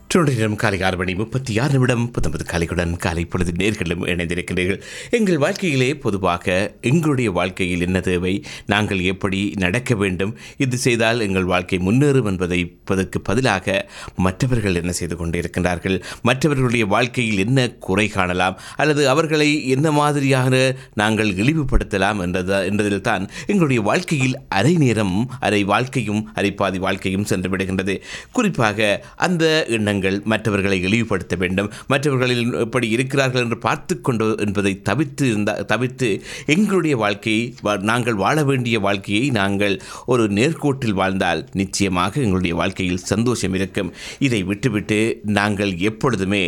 தொழிலும் காலை ஆறு மணி முப்பத்தி ஆறு நிமிடம் புத்தம்பது காலைக்குடன் காலை பொழுது நேர்களும் இணைந்திருக்கின்றீர்கள் எங்கள் வாழ்க்கையிலே பொதுவாக எங்களுடைய வாழ்க்கையில் என்ன தேவை நாங்கள் எப்படி நடக்க வேண்டும் இது செய்தால் எங்கள் வாழ்க்கை முன்னேறும் என்பதை இப்பதற்கு பதிலாக மற்றவர்கள் என்ன செய்து கொண்டிருக்கின்றார்கள் மற்றவர்களுடைய வாழ்க்கையில் என்ன குறை காணலாம் அல்லது அவர்களை என்ன மாதிரியாக நாங்கள் இழிவுபடுத்தலாம் என்றது என்றதில் தான் எங்களுடைய வாழ்க்கையில் அரை நேரம் அரை வாழ்க்கையும் அரை பாதி வாழ்க்கையும் சென்று விடுகின்றது குறிப்பாக அந்த எண்ணங்கள் மற்றவர்களை இழிவுபடுத்த வேண்டும் மற்றவர்களில் எப்படி இருக்கிறார்கள் என்று பார்த்து கொண்டு என்பதை தவிர்த்து இருந்தா தவிர்த்து எங்களுடைய வாழ்க்கையை வா- நாங்கள் வாழ வேண்டிய வாழ்க்கையை நாங்கள் ஒரு நேர்கோட்டில் வாழ்ந்தால் நிச்சயமாக எங்களுடைய வாழ்க்கையில் சந்தோஷம் இருக்கும் இதை விட்டுவிட்டு நாங்கள் எப்பொழுதுமே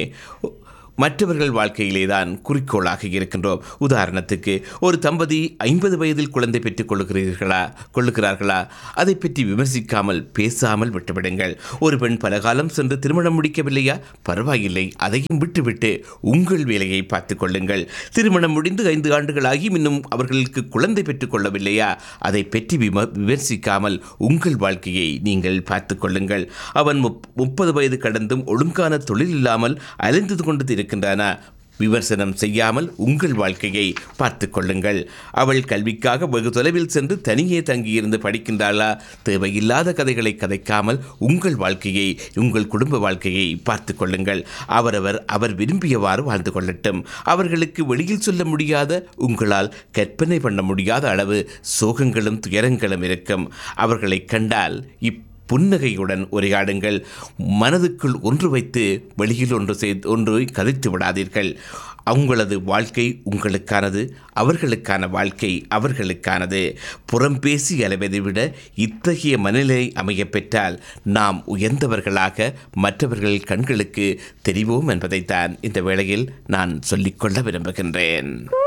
மற்றவர்கள் வாழ்க்கையிலே தான் குறிக்கோளாக இருக்கின்றோம் உதாரணத்துக்கு ஒரு தம்பதி ஐம்பது வயதில் குழந்தை பெற்றுக் கொள்ளுகிறீர்களா கொள்ளுகிறார்களா அதை பற்றி விமர்சிக்காமல் பேசாமல் விட்டுவிடுங்கள் ஒரு பெண் பல காலம் சென்று திருமணம் முடிக்கவில்லையா பரவாயில்லை அதையும் விட்டுவிட்டு உங்கள் வேலையை பார்த்துக் கொள்ளுங்கள் திருமணம் முடிந்து ஐந்து ஆண்டுகளாகி இன்னும் அவர்களுக்கு குழந்தை பெற்றுக் கொள்ளவில்லையா அதை பற்றி விம விமர்சிக்காமல் உங்கள் வாழ்க்கையை நீங்கள் பார்த்துக் கொள்ளுங்கள் அவன் முப் முப்பது வயது கடந்தும் ஒழுங்கான தொழில் இல்லாமல் அலைந்து கொண்டு இருக்கின்றன விமர்சனம் செய்யாமல் உங்கள் வாழ்க்கையை பார்த்து கொள்ளுங்கள் அவள் கல்விக்காக வெகு தொலைவில் சென்று தனியே தங்கியிருந்து படிக்கின்றாளா தேவையில்லாத கதைகளை கதைக்காமல் உங்கள் வாழ்க்கையை உங்கள் குடும்ப வாழ்க்கையை பார்த்து கொள்ளுங்கள் அவரவர் அவர் விரும்பியவாறு வாழ்ந்து கொள்ளட்டும் அவர்களுக்கு வெளியில் சொல்ல முடியாத உங்களால் கற்பனை பண்ண முடியாத அளவு சோகங்களும் துயரங்களும் இருக்கும் அவர்களை கண்டால் இப் புன்னகையுடன் உரையாடுங்கள் மனதுக்குள் ஒன்று வைத்து வெளியில் ஒன்று செய் ஒன்று கதைத்து விடாதீர்கள் அவங்களது வாழ்க்கை உங்களுக்கானது அவர்களுக்கான வாழ்க்கை அவர்களுக்கானது புறம் பேசி அளவதை விட இத்தகைய மனநிலை அமைய பெற்றால் நாம் உயர்ந்தவர்களாக மற்றவர்கள் கண்களுக்கு தெரிவோம் என்பதைத்தான் இந்த வேளையில் நான் சொல்லிக்கொள்ள விரும்புகின்றேன்